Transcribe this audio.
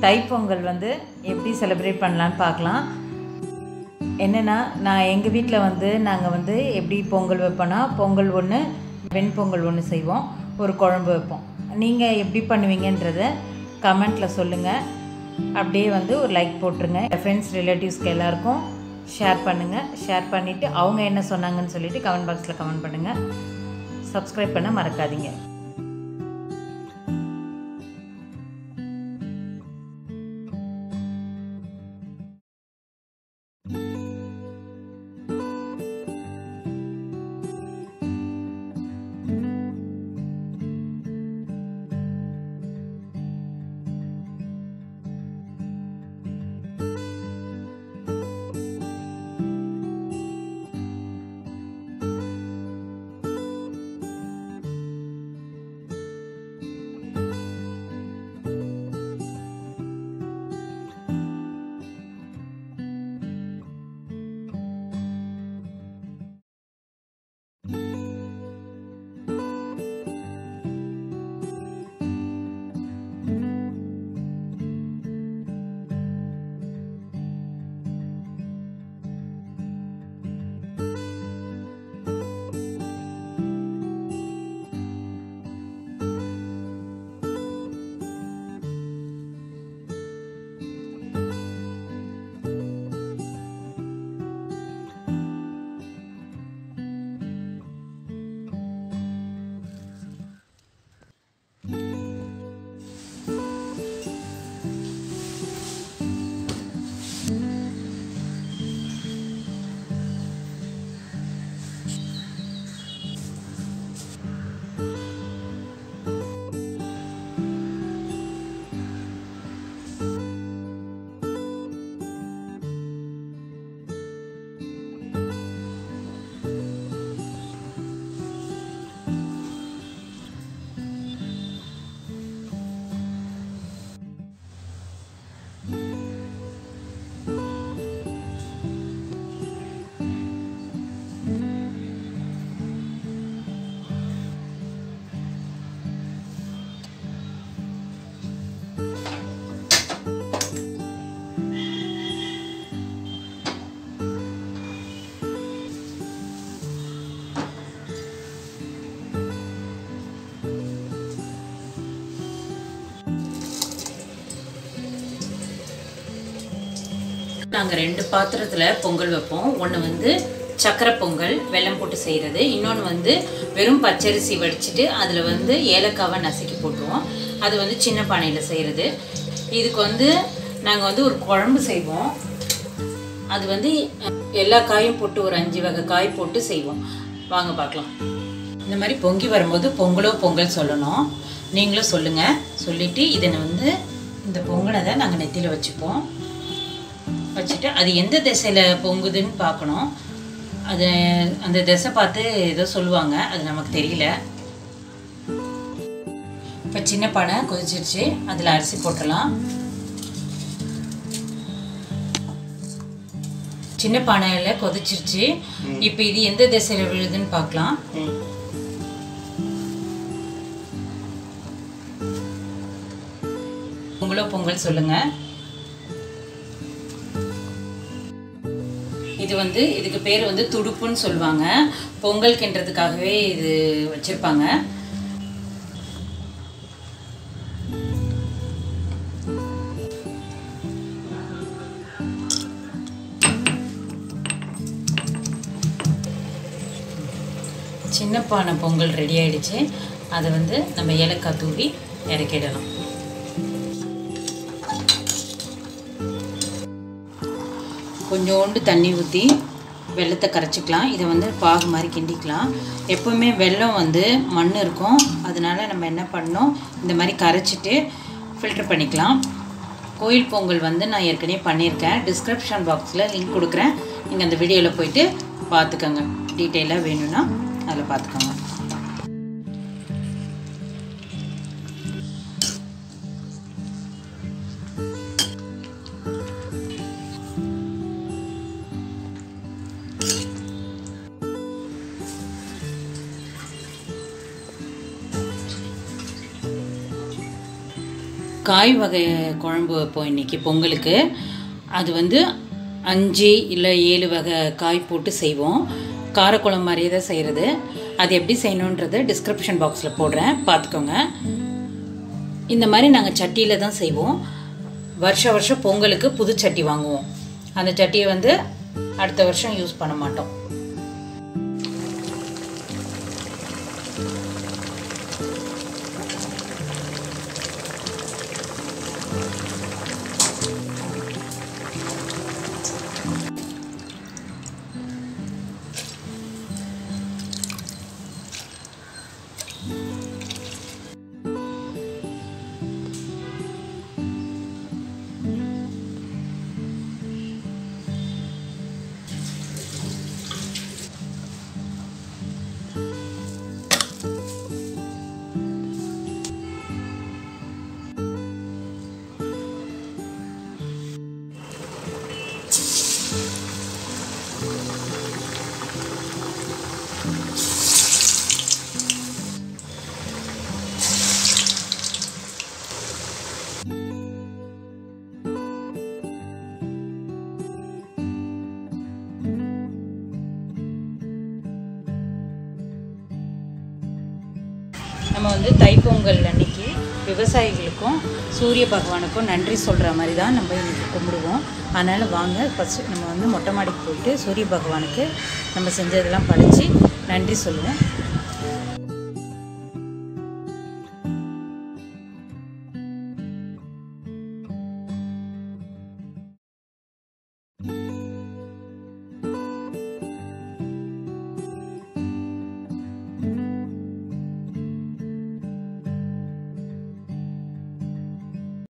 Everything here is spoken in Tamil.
தைப்பொங்கல் வந்து எப்படி செலிப்ரேட் பண்ணலான்னு பார்க்கலாம் என்னென்னா நான் எங்கள் வீட்டில் வந்து நாங்கள் வந்து எப்படி பொங்கல் வைப்போன்னா பொங்கல் ஒன்று வெண்பொங்கல் ஒன்று செய்வோம் ஒரு குழம்பு வைப்போம் நீங்கள் எப்படி பண்ணுவீங்கன்றத கமெண்ட்டில் சொல்லுங்கள் அப்படியே வந்து ஒரு லைக் போட்டுருங்க ஃப்ரெண்ட்ஸ் ரிலேட்டிவ்ஸ்க்கு எல்லாருக்கும் ஷேர் பண்ணுங்கள் ஷேர் பண்ணிவிட்டு அவங்க என்ன சொன்னாங்கன்னு சொல்லிவிட்டு கமெண்ட் பாக்ஸில் கமெண்ட் பண்ணுங்கள் சப்ஸ்கிரைப் பண்ண மறக்காதீங்க நாங்கள் ரெண்டு பாத்திரத்தில் பொங்கல் வைப்போம் ஒன்று வந்து சக்கரை பொங்கல் வெல்லம் போட்டு செய்கிறது இன்னொன்று வந்து வெறும் பச்சரிசி வடிச்சிட்டு அதில் வந்து ஏலக்காவை நசுக்கி போட்டுருவோம் அது வந்து சின்ன பானையில் செய்கிறது இதுக்கு வந்து நாங்கள் வந்து ஒரு குழம்பு செய்வோம் அது வந்து எல்லா காயும் போட்டு ஒரு அஞ்சு வகை காய் போட்டு செய்வோம் வாங்க பார்க்கலாம் இந்த மாதிரி பொங்கி வரும்போது பொங்கலோ பொங்கல் சொல்லணும் நீங்களும் சொல்லுங்கள் சொல்லிவிட்டு இதை வந்து இந்த பொங்கலை நாங்கள் நெத்தியில் வச்சுப்போம் வச்சுட்டு அது எந்த திசையில் பொங்குதுன்னு பார்க்கணும் அது அந்த திசை பார்த்து ஏதோ சொல்லுவாங்க அது நமக்கு தெரியல இப்போ சின்ன பானை கொதிச்சிருச்சு அதில் அரிசி போட்டுடலாம் சின்ன பானையில் கொதிச்சிருச்சு இப்போ இது எந்த திசையில் விழுதுன்னு பார்க்கலாம் பொங்கலோ பொங்கல் சொல்லுங்கள் இது வந்து இதுக்கு பேர் வந்து துடுப்புன்னு சொல்லுவாங்க பொங்கல் கிண்டுறதுக்காகவே இது வச்சுருப்பாங்க சின்ன பானை பொங்கல் ரெடி ஆயிடுச்சு அதை வந்து நம்ம ஏலக்காய் தூவி இறக்கிடலாம் கொஞ்சோண்டு தண்ணி ஊற்றி வெள்ளத்தை கரைச்சிக்கலாம் இதை வந்து பாகு மாதிரி கிண்டிக்கலாம் எப்போவுமே வெல்லம் வந்து மண் இருக்கும் அதனால நம்ம என்ன பண்ணோம் இந்த மாதிரி கரைச்சிட்டு ஃபில்டர் பண்ணிக்கலாம் கோயில் பொங்கல் வந்து நான் ஏற்கனவே பண்ணியிருக்கேன் டிஸ்கிரிப்ஷன் பாக்ஸில் லிங்க் கொடுக்குறேன் நீங்கள் அந்த வீடியோவில் போயிட்டு பார்த்துக்கோங்க டீட்டெயிலாக வேணும்னா அதில் பார்த்துக்கோங்க காய் வகை குழம்பு வைப்போம் இன்றைக்கி பொங்கலுக்கு அது வந்து அஞ்சு இல்லை ஏழு வகை காய் போட்டு செய்வோம் காரக்குழம்பு மாதிரியே தான் செய்கிறது அது எப்படி செய்யணுன்றது டிஸ்கிரிப்ஷன் பாக்ஸில் போடுறேன் பார்த்துக்கோங்க இந்த மாதிரி நாங்கள் சட்டியில் தான் செய்வோம் வருஷ வருஷம் பொங்கலுக்கு புது சட்டி வாங்குவோம் அந்த சட்டியை வந்து அடுத்த வருஷம் யூஸ் பண்ண மாட்டோம் நம்ம வந்து தைப்பொங்கல் அன்னைக்கு விவசாயிகளுக்கும் சூரிய பகவானுக்கும் நன்றி சொல்கிற மாதிரி தான் நம்ம இன்னைக்கு கும்பிடுவோம் அதனால் வாங்க ஃபஸ்ட்டு நம்ம வந்து மொட்டை மாடிக்கு போயிட்டு சூரிய பகவானுக்கு நம்ம செஞ்சதெல்லாம் படைச்சி நன்றி சொல்லுவோம்